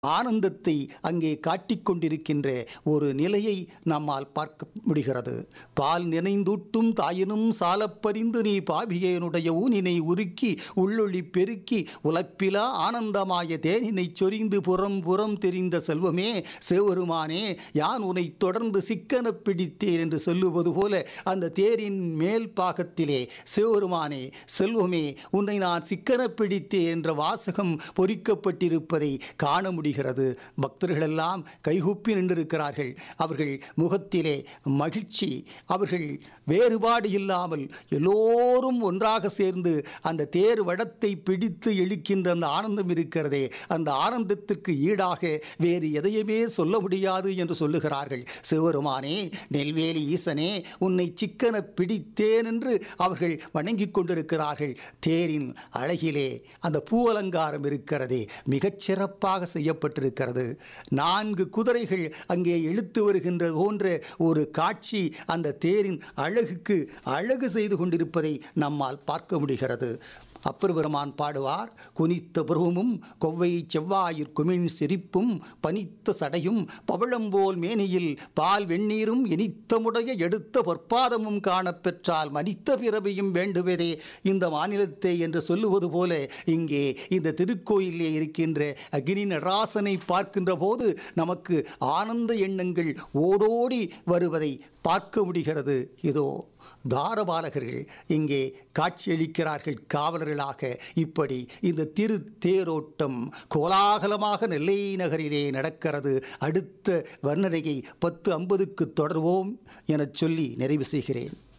ஆனந்தத்தை அங்கே காட்டிக் கொண்டிருக்கின்ற ஒரு நிலையை நம்மால் பார்க்க முடிகிறது பால் நினைந்தூட்டும் தாயினும் சாலப்பறிந்து நீ பாபியனுடைய ஊனினை உருக்கி உள்ளொளி பெருக்கி உலப்பிலா ஆனந்தமாய தேனினை சொரிந்து புறம் புறம் தெரிந்த செல்வமே சிவருமானே யான் உன்னை தொடர்ந்து சிக்கன பிடித்தேன் என்று சொல்லுவது போல அந்த தேரின் மேல் பாகத்திலே சிவருமானே செல்வமே உன்னை நான் சிக்கன பிடித்தேன் என்ற வாசகம் பொறிக்கப்பட்டிருப்பதை காண முடிகிறது பக்தர்களெல்லாம் கைகூப்பி நின்றிருக்கிறார்கள் அவர்கள் முகத்திலே மகிழ்ச்சி அவர்கள் வேறுபாடு இல்லாமல் எல்லோரும் ஒன்றாக சேர்ந்து அந்த தேர் வடத்தை பிடித்து இழுக்கின்ற அந்த ஆனந்தம் இருக்கிறதே அந்த ஆனந்தத்திற்கு ஈடாக வேறு எதையுமே சொல்ல முடியாது என்று சொல்லுகிறார்கள் சிவருமானே நெல்வேலி ஈசனே உன்னை சிக்கன பிடித்தேன் என்று அவர்கள் வணங்கிக் கொண்டிருக்கிறார்கள் தேரின் அழகிலே அந்த பூ அலங்காரம் இருக்கிறதே மிகச் சிறப்பாக செய்யப்பட்டிருக்கிறது நான்கு குதிரைகள் அங்கே இழுத்து வருகின்ற போன்ற ஒரு காட்சி அந்த தேரின் அழகுக்கு அழகு செய்து கொண்டிருப்பதை நம்மால் பார்க்க முடிகிறது அப்பர் பெருமான் பாடுவார் குனித்த புருவமும் கொவ்வை செவ்வாயிற் குமிழ் சிரிப்பும் பனித்த சடையும் பவழம்போல் மேனியில் பால் வெந்நீரும் இனித்தமுடைய எடுத்த பொற்பாதமும் காணப்பெற்றால் மனித்த பிறவியும் வேண்டுவதே இந்த மாநிலத்தை என்று சொல்லுவது போல இங்கே இந்த திருக்கோயிலே இருக்கின்ற அக்னி நடராசனை பார்க்கின்ற போது நமக்கு ஆனந்த எண்ணங்கள் ஓடோடி வருவதை பார்க்க முடிகிறது இதோ தாரபாலகர்கள் இங்கே காட்சியளிக்கிறார்கள் காவலர்களாக இப்படி இந்த திரு தேரோட்டம் கோலாகலமாக நெல்லை நகரிலே நடக்கிறது அடுத்த வர்ணனையை பத்து ஐம்பதுக்கு தொடர்வோம் எனச் சொல்லி நிறைவு செய்கிறேன்